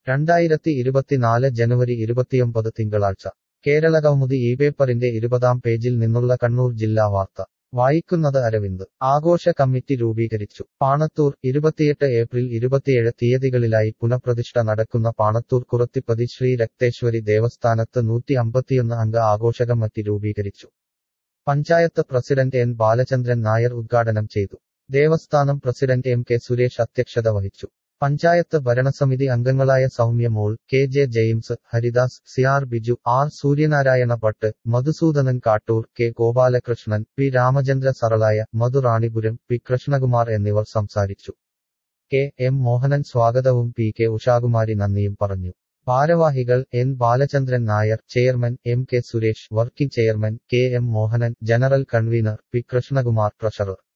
രണ്ടായിരത്തി ഇരുപത്തിനാല് ജനുവരി ഇരുപത്തിയൊമ്പത് തിങ്കളാഴ്ച കേരളകൗമുദി ഈ പേപ്പറിന്റെ ഇരുപതാം പേജിൽ നിന്നുള്ള കണ്ണൂർ ജില്ലാ വാർത്ത വായിക്കുന്നത് അരവിന്ദ് ആഘോഷ കമ്മിറ്റി രൂപീകരിച്ചു പാണത്തൂർ ഇരുപത്തിയെട്ട് ഏപ്രിൽ ഇരുപത്തിയേഴ് തീയതികളിലായി പുനഃപ്രതിഷ്ഠ നടക്കുന്ന പാണത്തൂർ കുറത്തിപ്പതി ശ്രീ രക്തേശ്വരി ദേവസ്ഥാനത്ത് നൂറ്റി അമ്പത്തിയൊന്ന് അംഗ ആഘോഷ കമ്മിറ്റി രൂപീകരിച്ചു പഞ്ചായത്ത് പ്രസിഡന്റ് എൻ ബാലചന്ദ്രൻ നായർ ഉദ്ഘാടനം ചെയ്തു ദേവസ്ഥാനം പ്രസിഡന്റ് എം കെ സുരേഷ് അധ്യക്ഷത വഹിച്ചു പഞ്ചായത്ത് ഭരണസമിതി അംഗങ്ങളായ Soumya Mol K J James Haridas C R Biju R Suryanarayana Bhat Madhusoodanan Kattoor K Gopalakrishnan P Ramachandra Saralaya Madhu Ranipuram P Krishnakumar എന്നിവർ സംസാരിച്ചു കെ എം മോഹനൻ സ്വാഗതവും പി കെ ഉഷാകുമാരി നന്ദിയും പറഞ്ഞു ഭാരവാഹികൾ N Balachandran Nair chairman M K Suresh working chairman K M Mohanan general convener P Krishnakumar treasurer